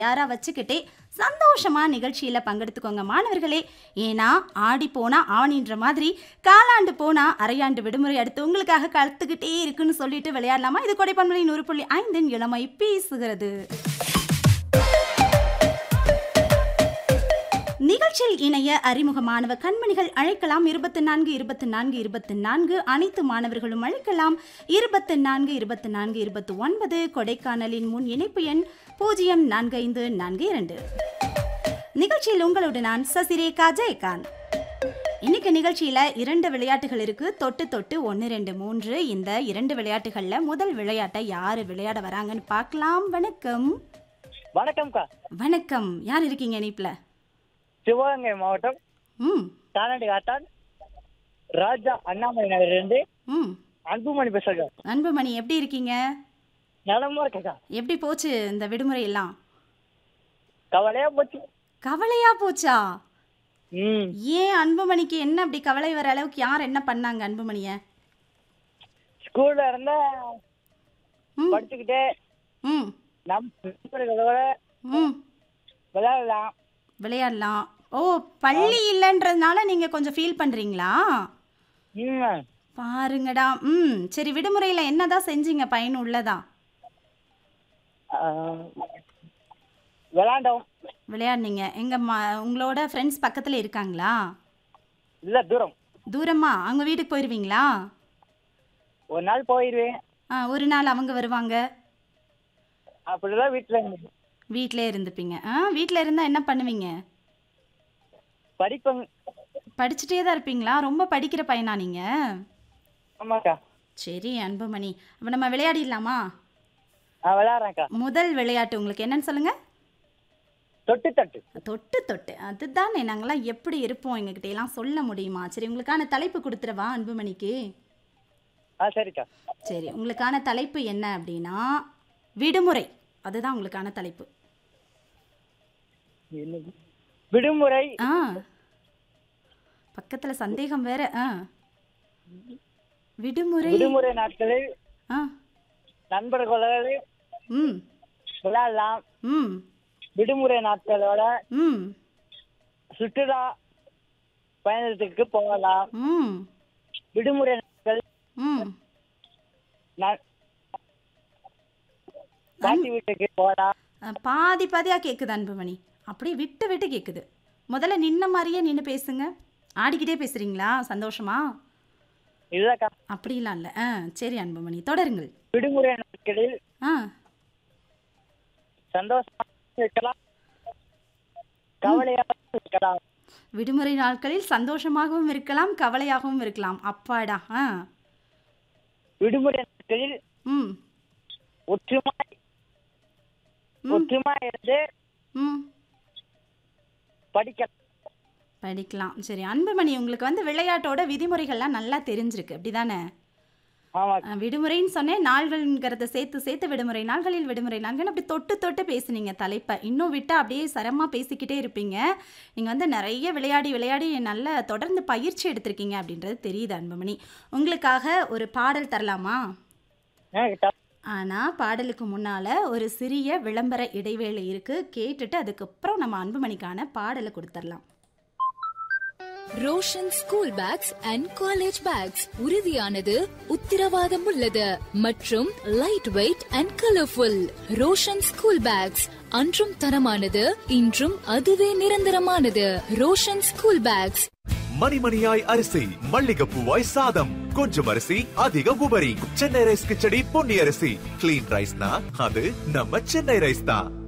யாரா வச்சுக்கிட்டே சந்தோஷமா நிகழ்ச்சியில பங்கெடுத்துக்கோங்க மாணவர்களே ஏன்னா ஆடி போனா ஆணின்ற மாதிரி காலாண்டு போனா அரையாண்டு விடுமுறை அடுத்து உங்களுக்காக கத்துக்கிட்டே இருக்குன்னு சொல்லிட்டு விளையாடலாமா இது கொடைப்பண்பலை நூறு புள்ளி ஐந்தின் இளமை பேசுகிறது நிகழ்ச்சியில் இணைய அறிமுக மாணவ கண்மணிகள் அழைக்கலாம் இருபத்தி நான்கு இருபத்தி நான்கு இருபத்தி நான்கு அனைத்து மாணவர்களும் அழைக்கலாம் இருபத்தி நான்கு இருபத்தி நான்கு இருபத்தி ஒன்பது கொடைக்கானலின் முன் இணைப்பு எண் பூஜ்ஜியம் நான்கு ஐந்து நான்கு இரண்டு நிகழ்ச்சியில் உங்களோடு நான் சசிரேகா ஜெயகாந்த் இன்னைக்கு நிகழ்ச்சியில இரண்டு விளையாட்டுகள் இருக்கு தொட்டு தொட்டு ஒன்று ரெண்டு மூன்று இந்த இரண்டு விளையாட்டுகள்ல முதல் விளையாட்டை யாரு விளையாட வராங்கன்னு பார்க்கலாம் வணக்கம் வணக்கம்க்கா வணக்கம் யார் இருக்கீங்க இணைப்புல சிவகங்கை மாவட்டம் ம் தானாண்டி காத்தான் ராஜா அண்ணாமலை நகர்லேருந்து ம் அன்புமணி பேசுறேன் அன்புமணி எப்படி இருக்கீங்க நலமா இருக்கேக்கா எப்படி போச்சு இந்த விடுமுறை எல்லாம் கவலையா போச்சு கவலையா போச்சா ம் ஏன் அன்புமணிக்கு என்ன அப்படி கவலை வர அளவுக்கு யார் என்ன பண்ணாங்க அன்புமணிய ஸ்கூல்ல இருந்தா ம் படிச்சுக்கிட்டே ம் நம் நண்பர்களோட ம் விளையாடலாம் விளையாடலாம் ஓ பள்ளி இல்லைன்றதுனால நீங்க கொஞ்சம் ஃபீல் பண்றீங்களா ம் பாருங்கடா ம் சரி விடுமுறையில் என்னதான் செஞ்சீங்க பயனுள்ளதா ஆ, விளையாண்டோம் விளையாடுனீங்க எங்க ம உங்களோட ஃப்ரெண்ட்ஸ் பக்கத்துல இருக்காங்களா இல்ல தூரம் தூரமா அவங்க வீட்டுக்கு போயிடுவீங்களா ஒரு நாள் போயிடுவேன் ஆ ஒரு நாள் அவங்க வருவாங்க அப்படிதான் வீட்டுல இருந்து வீட்டிலே இருந்துப்பீங்க ஆ வீட்டில் இருந்தால் என்ன பண்ணுவீங்க படிப்பேன் படிச்சுட்டே தான் இருப்பீங்களா ரொம்ப படிக்கிற பையனா நீங்கள் ஆமாக்கா சரி அன்புமணி அப்போ நம்ம விளையாடிடலாமா நான் விளையாடுறேன்க்கா முதல் விளையாட்டு உங்களுக்கு என்னன்னு சொல்லுங்க தொட்டு தட்டு தொட்டு தொட்டு அதுதானே நாங்களாம் எப்படி இருப்போம் எங்ககிட்ட எல்லாம் சொல்ல முடியுமா சரி உங்களுக்கான தலைப்பு கொடுத்துறவா அன்புமணிக்கு ஆ சரிக்கா சரி உங்களுக்கான தலைப்பு என்ன அப்படின்னா விடுமுறை அதுதான் உங்களுக்கான தலைப்பு என்னது? விடுமுறை ஆ பக்கத்தில் சந்தேகம் வேற ஆ விடுமுறை விடுமுறை நாட்களில் ஆ நண்பர்களோடு ம் விளையாடலாம் ம் விடுமுறை நாட்களோட ம் சுற்றுலா பயணத்துக்கு போகலாம் ம் விடுமுறை நாட்கள் ம் ந- பாட்டி வீட்டுக்கு போகலாம் அஹ், பாதி பாதியாக கேட்குது அன்புமணி அப்படியே விட்டு விட்டு கேட்குது முதல்ல நின்ன மாதிரியே நின்று பேசுங்க ஆடிக்கிட்டே பேசுகிறீங்களா சந்தோஷமா இல்லக்கா அப்படிலாம் இல்லை ஆ சரி அன்புமணி தொடருங்கள் விடுமுறை நாட்களில் ஆ சந்தோஷமாக இருக்கலாம் கவலையாக இருக்கலாம் விடுமுறை நாட்களில் சந்தோஷமாகவும் இருக்கலாம் கவலையாகவும் இருக்கலாம் அப்பாடா ஆ விடுமுறை நாட்களில் ம் ஒற்றுமாய் ஒற்றுமாய் இருந்து ம் படிக்கலாம் படிக்கலாம் சரி அன்புமணி உங்களுக்கு வந்து விளையாட்டோட விதிமுறைகள்லாம் நல்லா தெரிஞ்சிருக்கு அப்படிதானே ஆமா அஹ், விடுமுறைன்னு சொன்னேன் நாள்கள்ங்கிறத சேர்த்து சேர்த்து விடுமுறை நாள்களில் விடுமுறை நாள்கள் அப்படி தொட்டு தொட்டு பேசுனீங்க தலைப்பை இன்னும் விட்டா அப்படியே சரமா பேசிக்கிட்டே இருப்பீங்க நீங்கள் வந்து நிறைய விளையாடி விளையாடி நல்ல தொடர்ந்து பயிற்சி எடுத்திருக்கீங்க அப்படின்றது தெரியுது அன்புமணி உங்களுக்காக ஒரு பாடல் தரலாமா எனக்கு த- ஆனால் பாடலுக்கு முன்னால் ஒரு சிறிய விளம்பர இடைவேளை இருக்குது கேட்டுட்டு அதுக்கப்புறம் நம்ம அன்புமணிக்கான பாடலை கொடுத்துடலாம் Roshan school bags and college bags உறுதியானது உத்தரவாதம் உள்ளது மற்றும் light weight and colourful Roshan school bags அன்றும் தரமானது இன்றும் அதுவே நிரந்தரமானது ரோஷன் ஸ்கூல் பேக்ஸ் மணிமணியாய் அரிசி மல்லிகைப்பூவாய் சாதம் கொஞ்சம் அரிசி அதிக உபரி சென்னை ரைஸ் கிச்சடி பொன்னி அரிசி கிளீன் ரைஸ்னா அது நம்ம சென்னை ரைஸ் தான்